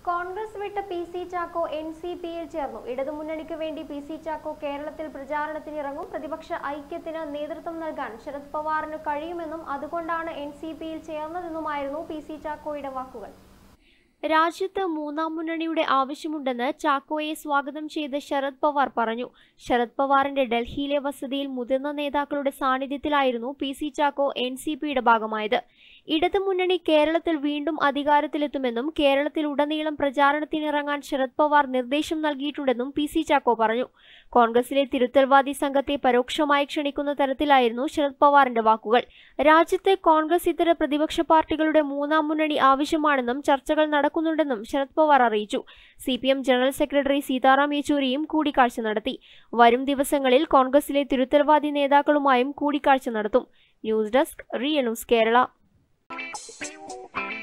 കോൺഗ്രസ് വിട്ട് P C Chacko N C പിയിൽ ചേർന്നു ഇടതുമുന്നണിക്ക് വേണ്ടി പി സി ചാക്കോ കേരളത്തിൽ പ്രചാരണത്തിനിറങ്ങും പ്രതിപക്ഷ ഐക്യത്തിന് നേതൃത്വം നൽകാൻ ശരത് പവാറിന് കഴിയുമെന്നും അതുകൊണ്ടാണ് എൻ സി പിയിൽ ചേർന്നതെന്നുമായിരുന്നു പി സി ചാക്കോയുടെ വാക്കുകൾ രാജ്യത്ത് മൂന്നാം മുന്നണിയുടെ ആവശ്യമുണ്ടെന്ന് ചാക്കോയെ സ്വാഗതം ചെയ്ത് ശരത് പവാർ പറഞ്ഞു ശരത് പവാറിന്റെ ഡൽഹിയിലെ വസതിയിൽ മുതിർന്ന നേതാക്കളുടെ സാന്നിധ്യത്തിലായിരുന്നു P C Chacko N C പിയുടെ ഭാഗമായത് ഇടതു മുന്നണി കേരളത്തിൽ വീണ്ടും അധികാരത്തിലെത്തുമെന്നും കേരളത്തിലുടനീളം പ്രചാരണത്തിനിറങ്ങാൻ ശരത് പവാർ നിർദ്ദേശം നൽകിയിട്ടുണ്ടെന്നും പി സി ചാക്കോ പറഞ്ഞു കോൺഗ്രസിലെ തിരുത്തൽവാദി സംഘത്തെ പരോക്ഷമായി ക്ഷണിക്കുന്ന തരത്തിലായിരുന്നു ശരത് പവാറിന്റെ വാക്കുകൾ രാജ്യത്തെ കോൺഗ്രസ് ഇതര പ്രതിപക്ഷ പാർട്ടികളുടെ മൂന്നാം മുന്നണി ആവശ്യമാണെന്നും ചർച്ചകൾ നടക്കുന്നുണ്ടെന്നും ശരത് പവാർ അറിയിച്ചു C P M general secretary Sitaram യെച്ചൂരിയും കൂടിക്കാഴ്ച നടത്തി വരും ദിവസങ്ങളിൽ കോൺഗ്രസിലെ തിരുത്തൽവാദി നേതാക്കളുമായും കൂടിക്കാഴ്ച നടത്തും news desk real news Kerala